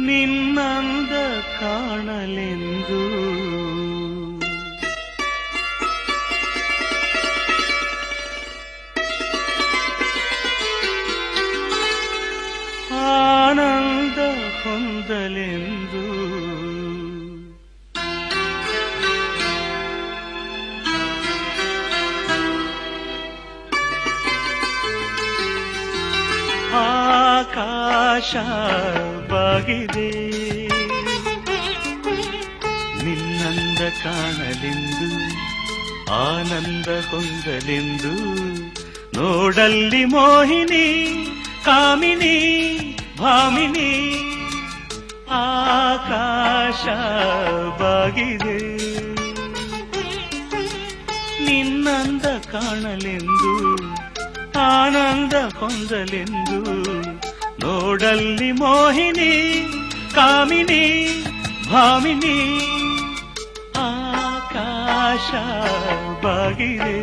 ನಿನ್ನಂದ ಕಾಣಲೆಂದು ಆನಂದ ಹೊಂದಲೆಂದು ಆಕಾಶ ಬಾಗಿದೆ ನಿನ್ನಂದ ಕಾಣಲೆಂದು ಆನಂದ ಹೊಂದಲೆಂದು ನೋಡಲ್ಲಿ ಮೋಹಿನಿ ಕಾಮಿನಿ ಭಾಮಿನಿ ಆಕಾಶ ಬಾಗಿದೆ ನಿನ್ನಂದ ಕಾಣಲೆಂದು ಆನಂದ ಹೊಂದಲೆಂದು ನೋಡಲ್ಲಿ ಮೋಹಿನಿ ಕಾಮಿನಿ ಭಾಮಿನಿ ಆಕಾಶ ಬಾಗಿದೆ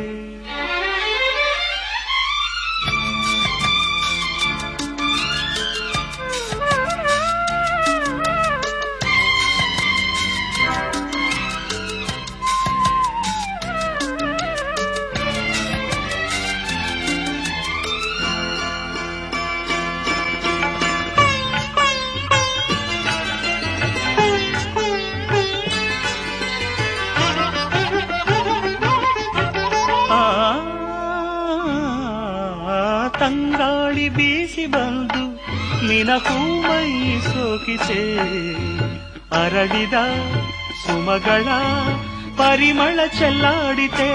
ಆ ತಂಗಾಳಿ ಬೀಸಿ ಬಂದು ನಿನ ಹೂಮೈ ಸೋಕಿಸೆ ಅರಳಿದ ಸುಮಗಳ ಪರಿಮಳ ಚೆಲ್ಲಾಡಿತೆ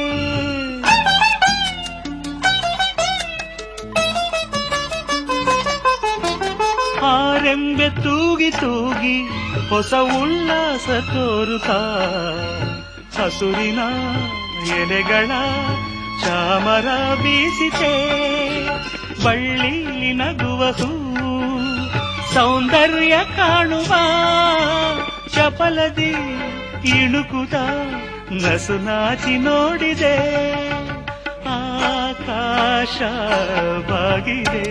ಆರೆಂಬೆ ತೂಗಿ ತೂಗಿ ಹೊಸ ಉಲ್ಲಾಸ ತೋರುತ್ತಾ ಹಸುರಿನ ಎಲೆಗಳ ಚಾಮರ ಬೀಸಿತೆ ಬಳ್ಳಿಲಿ ನಗುವ ಹೂ ಸೌಂದರ್ಯ ಕಾಣುವ ಚಪಲದಿ ಇಣುಕುತ ನಸು ನಾಚಿ ನೋಡಿದೆ ಆಕಾಶ ಬಾಗಿದೆ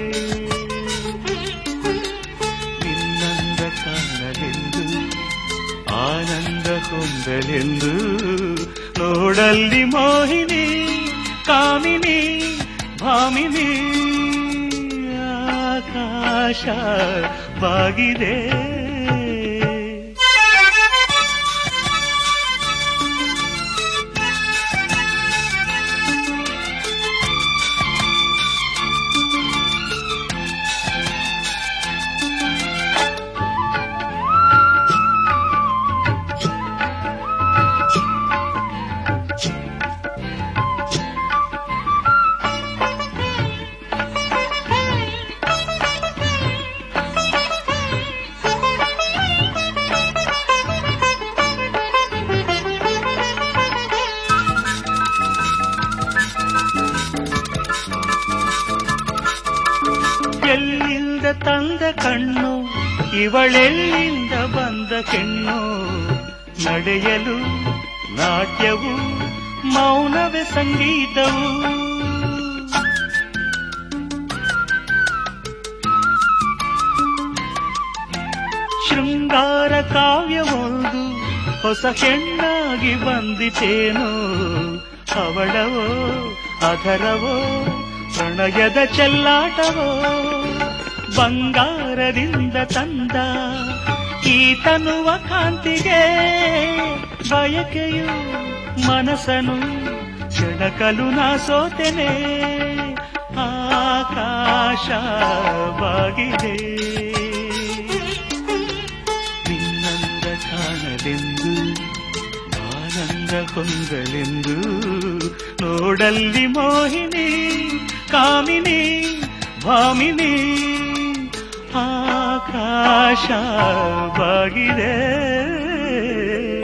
ನಿನ್ನಂದ ಕಾಣಲೆಂದು ಆನಂದ ಹೊಂದಲೆಂದು ನೋಡಲ್ಲಿ ಮೋಹಿನಿ ಕಾಮಿನಿ ಭಾಮಿನಿ ಆಕಾಶ ಬಾಗಿದೆ ಎಲ್ಲಿಂದ ತಂದ ಕಣ್ಣು ಇವಳೆಲ್ಲಿಂದ ಬಂದ ಹೆಣ್ಣು ನಡೆಯಲು ನಾಟ್ಯವು ಮೌನವೇ ಸಂಗೀತವು ಶೃಂಗಾರ ಕಾವ್ಯವೊಂದು ಹೊಸ ಹೆಣ್ಣಾಗಿ ಬಂದಿತೇನೋ ಅವಳವೋ ಅಧರವೋ ಪ್ರಣಯದ ಚೆಲ್ಲಾಟವೋ ಬಂಗಾರದಿಂದ ತಂದ ಈ ತನುವ ಕಾಂತಿಗೆ ಬಯಕೆಯು ಮನಸ್ಸನು ಕೆಣಕಲು ನಾ ಸೋತೆನೆ ಆಕಾಶ ಬಾಗಿದೆ ನಿನ್ನಂದ ಕಾಣಲೆಂದು ಆನಂದ ಹೊಂದಲೆಂದು ನೋಡಲ್ಲಿ ಮೋಹಿನಿ ಕಾಮಿನಿ ಭಾಮಿನಿ ಆಕಾಶ ಬಾಗಿದೆ